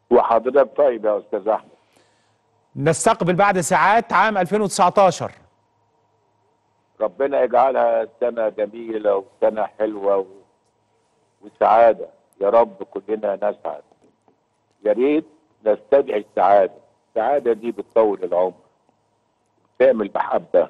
وحضرتك طيب يا استاذ احمد نستقبل بعد ساعات عام 2019 ربنا يجعلها سنه جميله وسنه حلوه و... وسعاده يا رب كلنا نسعد يا ريت نستدعي السعاده السعاده دي بتطول العمر بتعمل محبه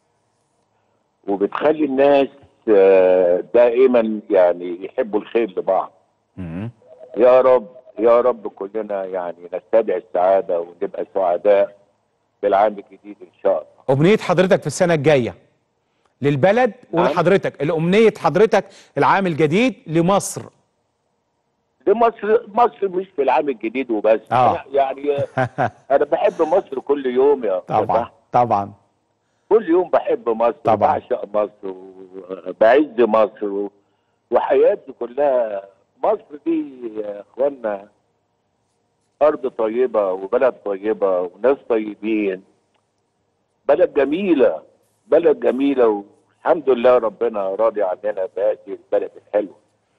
وبتخلي الناس آه، دائما يعني يحبوا الخير لبعض يا رب يا رب كلنا يعني نستدعي السعاده ونبقى سعداء بالعام الجديد ان شاء الله أمنية حضرتك في السنة الجاية للبلد نعم. ولحضرتك الأمنية حضرتك العام الجديد لمصر دي مصر مصر مش في العام الجديد وبس آه. أنا يعني انا بحب مصر كل يوم يا أستاذ طبعا أحمد. طبعا كل يوم بحب مصر طبعا. وبعشق مصر وبعز مصر و- وحياتي كلها مصر دي يا اخوانا ارض طيبه وبلد طيبه وناس طيبين بلد جميله بلد جميله والحمد لله ربنا راضي عننا بهذه البلد الحلوه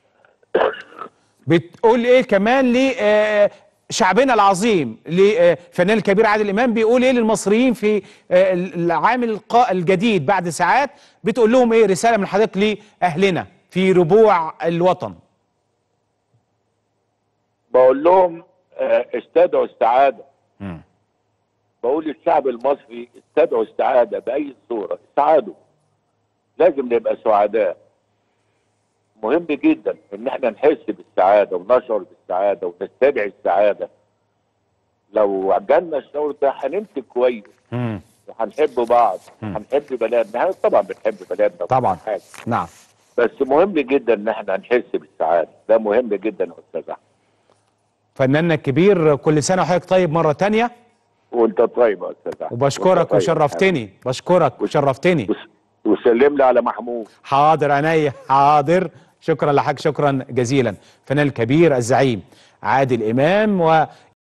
بتقول ايه كمان لشعبنا العظيم للفنان الكبير عادل امام بيقول ايه للمصريين في آه، العام القا- الجديد بعد ساعات بتقول لهم ايه رساله من حضرتك لاهلنا في ربوع الوطن بقول لهم آه، استدعوا السعاده بقول للشعب المصري استدعوا السعاده باي صوره سعادوا لازم نبقى سعداء مهم جدا ان احنا نحس بالسعاده ونشعر بالسعاده ونستدعي السعاده لو عجلنا الشعور ده هنمسك كويس وهنحب بعض هنحب بلدنا احنا طبعا بنحب بلدنا طبعا. وكل حاجة. نعم بس مهم جدا ان احنا نحس بالسعاده ده مهم جدا يا استاذ احمد فناننا الكبير كل سنه وحضرتك طيب مره تانية وانت طيب يا استاذ احمد وبشكرك وأنت طيب. وشرفتني بشكرك وشرفتني وس- وسلم لي على محمود حاضر عينيا حاضر شكرا لحضرتك شكرا جزيلا فنان الكبير الزعيم عادل امام و